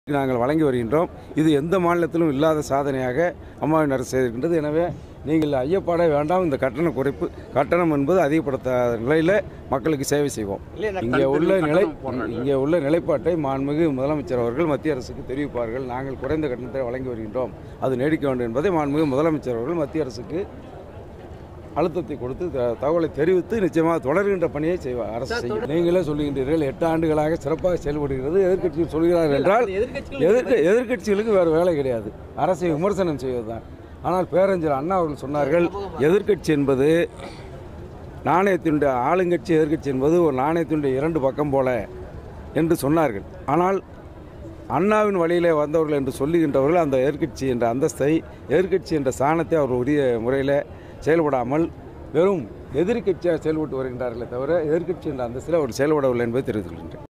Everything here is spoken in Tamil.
நாங்கள் வழங்கி வருகின்றோம் இது எந்த மாநிலத்திலும் இல்லாத சாதனையாக அம்மாவின் அரசு செய்திருக்கின்றது எனவே நீங்கள் ஐயப்பாட வேண்டாம் இந்த கட்டண குறைப்பு கட்டணம் என்பது அதிகப்படுத்தாத நிலையில் மக்களுக்கு சேவை செய்வோம் இங்கே உள்ள நிலை இங்கே உள்ள நிலைப்பாட்டை மாண்புமிகு முதலமைச்சர் அவர்கள் மத்திய அரசுக்கு தெரிவிப்பார்கள் நாங்கள் குறைந்த கட்டணத்தை வழங்கி வருகின்றோம் அது நீடிக்க வேண்டும் என்பதை மாண்புமிகு முதலமைச்சர் அவர்கள் மத்திய அரசுக்கு அழுத்தத்தை கொடுத்து த- தகவலை தெரிவித்து நிச்சயமாக தொடர்கின்ற பணியை செய்வார் அரசு செய்யும் நீங்களே சொல்லுகின்றீர்கள் எட்டு ஆண்டுகளாக சிறப்பாக செயல்படுகிறது எதிர்க்கட்சிகள் சொல்கிறார்கள் என்றால் எதிர்க்க எதிர்க்கட்சிகளுக்கு வேறு வேலை கிடையாது அரசை விமர்சனம் செய்வதுதான் ஆனால் பேரறிஞர் அண்ணா அவர்கள் சொன்னார்கள் எதிர்க்கட்சி என்பது நாணயத்தினுடைய ஆளுங்கட்சி எதிர்க்கட்சி என்பது ஒரு நாணயத்தினுடைய இரண்டு பக்கம் போல என்று சொன்னார்கள் ஆனால் அண்ணாவின் வழியிலே வந்தவர்கள் என்று சொல்லுகின்றவர்கள் அந்த எதிர்க்கட்சி என்ற அந்தஸ்தை எதிர்க்கட்சி என்ற சாணத்தை அவர் உரிய முறையில் செயல்படாமல் வெறும் எதிர்க்கட்சியாக செயல்பட்டு வருகின்றார்களே தவிர எதிர்க்கட்சி என்ற அந்தஸ்தில் அவர் செயல்படவில்லை என்பதை தெரிவித்துக் கொள்கின்றேன்